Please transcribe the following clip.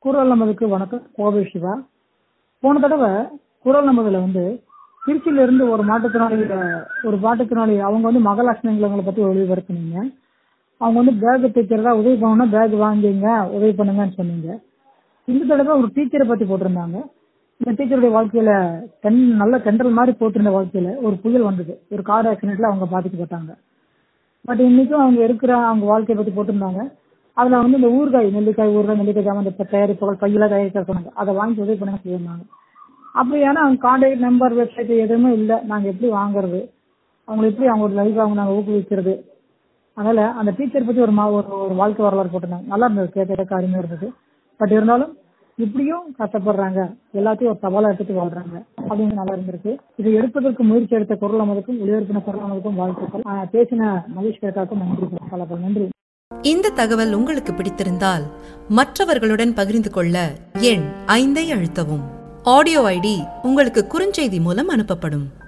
குரல் நமதுக்கு வணக்கம் கோவை சிவா போன தடவை குரல் நமதுல வந்து திருச்சியில இருந்து ஒரு மாற்றுத்திறனாளி ஒரு மாற்றுத்திறனாளி அவங்க வந்து மகாலட்சுமிங்களை பத்தி ஒளிபரப்புனீங்க அவங்க வந்து பேக் தைக்கிறதா உதவி பண்ணணும்னா பேக் வாங்கிங்க உதவி பண்ணுங்கன்னு சொன்னீங்க இந்த தடவை ஒரு டீச்சரை பத்தி போட்டிருந்தாங்க இந்த டீச்சருடைய வாழ்க்கையில தென் நல்ல தென்றல் மாதிரி போட்டிருந்த வாழ்க்கையில ஒரு புயல் வந்தது ஒரு கார் ஆக்சிடென்ட்ல அவங்க பாதிக்கப்பட்டாங்க பட் இன்னைக்கும் அவங்க இருக்கிற அவங்க வாழ்க்கையை பத்தி போட்டிருந்தாங்க அதுல வந்து இந்த ஊறுகாய் நெல்லிக்காய் ஊறுகாய் நெல்லிக்காய் ஜாமான் இந்த தயாரிப்புகள் பையில தயாரிக்க சொன்னாங்க அதை வாங்கி உதவி பண்ண சொல்லியிருந்தாங்க அப்படி ஏன்னா அவங்க கான்டாக்ட் நம்பர் வெப்சைட் எதுவுமே இல்லை நாங்க எப்படி வாங்குறது அவங்களை எப்படி அவங்களோட லைஃப் அவங்க நாங்க ஊக்குவிக்கிறது அதனால அந்த டீச்சர் பத்தி ஒரு மா- ஒரு ஒரு வாழ்க்கை வரலாறு போட்டிருந்தாங்க நல்லா இருந்தது கேட்க அருமையா இருந்தது பட் இருந்தாலும் இப்படியும் கஷ்டப்படுறாங்க எல்லாத்தையும் ஒரு சவாலா எடுத்துட்டு வாழ்றாங்க அப்படின்னு நல்லா இருந்திருக்கு இதை எடுப்பதற்கு முயற்சி எடுத்த குரல் அமதுக்கும் ஒளிபரப்பின குரல் அமதுக்கும் வாழ்த்துக்கள் ஆஹ் பேசின மகேஷ் கேட்டாக்கும் நன்றி பல பல நன்றி இந்த தகவல் உங்களுக்கு பிடித்திருந்தால் மற்றவர்களுடன் பகிர்ந்து கொள்ள எண் ஐந்தை அழுத்தவும் ஆடியோ ஐடி உங்களுக்கு குறுஞ்செய்தி மூலம் அனுப்பப்படும்